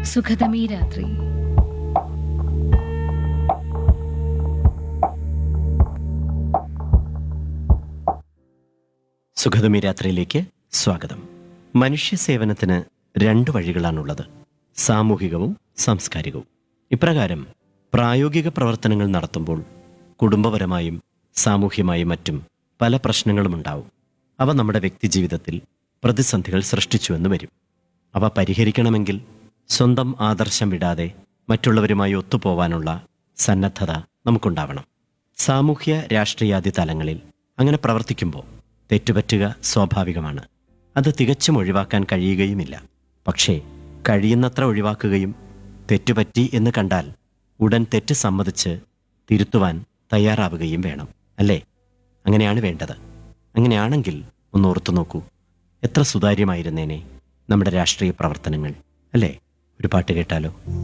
സുഖതമീ രാത്രി സുഖതമി രാത്രിയിലേക്ക് സ്വാഗതം മനുഷ്യ സേവനത്തിന് രണ്ട് വഴികളാണുള്ളത് സാമൂഹികവും സാംസ്കാരികവും ഇപ്രകാരം പ്രായോഗിക പ്രവർത്തനങ്ങൾ നടത്തുമ്പോൾ കുടുംബപരമായും സാമൂഹ്യമായും മറ്റും പല പ്രശ്നങ്ങളുമുണ്ടാവും അവ നമ്മുടെ വ്യക്തിജീവിതത്തിൽ പ്രതിസന്ധികൾ സൃഷ്ടിച്ചുവെന്ന് വരും അവ പരിഹരിക്കണമെങ്കിൽ സ്വന്തം ആദർശം വിടാതെ മറ്റുള്ളവരുമായി ഒത്തുപോവാനുള്ള സന്നദ്ധത നമുക്കുണ്ടാവണം സാമൂഹ്യ രാഷ്ട്രീയാദി തലങ്ങളിൽ അങ്ങനെ പ്രവർത്തിക്കുമ്പോൾ തെറ്റുപറ്റുക സ്വാഭാവികമാണ് അത് തികച്ചും ഒഴിവാക്കാൻ കഴിയുകയുമില്ല പക്ഷേ കഴിയുന്നത്ര ഒഴിവാക്കുകയും തെറ്റുപറ്റി എന്ന് കണ്ടാൽ ഉടൻ തെറ്റ് സമ്മതിച്ച് തിരുത്തുവാൻ തയ്യാറാവുകയും വേണം അല്ലേ അങ്ങനെയാണ് വേണ്ടത് അങ്ങനെയാണെങ്കിൽ ഒന്ന് ഓർത്തു നോക്കൂ എത്ര സുതാര്യമായിരുന്നേനെ നമ്മുടെ രാഷ്ട്രീയ പ്രവർത്തനങ്ങൾ അല്ലേ ഒരു പാട്ട് കേട്ടാലോ